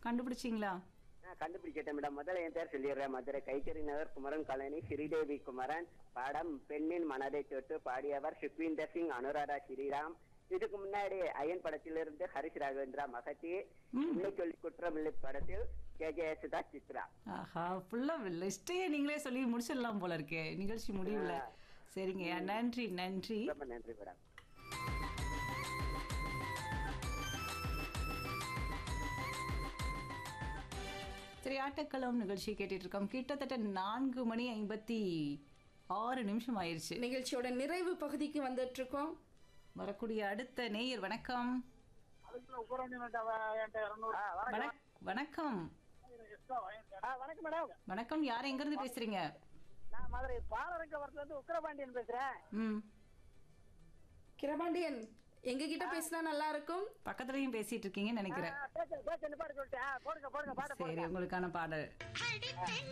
கண்டுபிடிச்சிங்களா நான் கண்டுபிடிச்சிட்டேன் மேடம் முதல்ல என் பேர் சொல்லிடுறேன் மதுரை கைத்தறி நகர் குமரன் காலனி ஸ்ரீதேவி குமரன் படம் பெண்ணின் மனதை தொட்டு பாடியவர் சுக்வீந்தர் சிங் அனுராதா ஸ்ரீராம் இதுக்கு முன்னாடி அயன் படத்திலிருந்து ஹரிஷ் ராகவேந்திரா மகத்தி உண்மை சொல்லி குற்றமில்லை படத்தில் கே ஜே யேசுதா சித்ரா ஆஹா ஃபுல்லா லிஸ்டே நீங்களே சொல்லி முடிச்சிடலாம் போல இருக்கே நிகழ்ச்சி முடியல சரிங்க நன்றி நன்றி ரொம்ப நன்றி மேடம் சரி ஆட்டக்களம் நிகழ்ச்சி கேட்டுட்டு இருக்கோம் கிட்டத்தட்ட நான்கு மணி ஐம்பத்தி ஆறு நிமிஷம் ஆயிருச்சு நிகழ்ச்சியோட நிறைவு பகுதிக்கு வந்துட்டு இருக்கோம் வரக்கூடிய அடுத்த நேயர் வணக்கம் வணக்- வணக்கம் வணக்கம் மேடம் வணக்கம் யார் எங்க இருந்து பேசுறீங்க நான் மதுரை பாலரங்கவரத்துல இருந்து உக்கிரபாண்டியன் பேசுறேன் ம் கிரபாண்டியன் எங்க கிட்ட பேசினா நல்லா இருக்கும் பக்கத்துலயும் பேசிட்டு இருக்கீங்கன்னு நினைக்கிறேன் பேச பேச நிப்பாடு சொல்லிட்டேன் போடுங்க போடுங்க பாட்டு சரி உங்களுக்கான பாடல்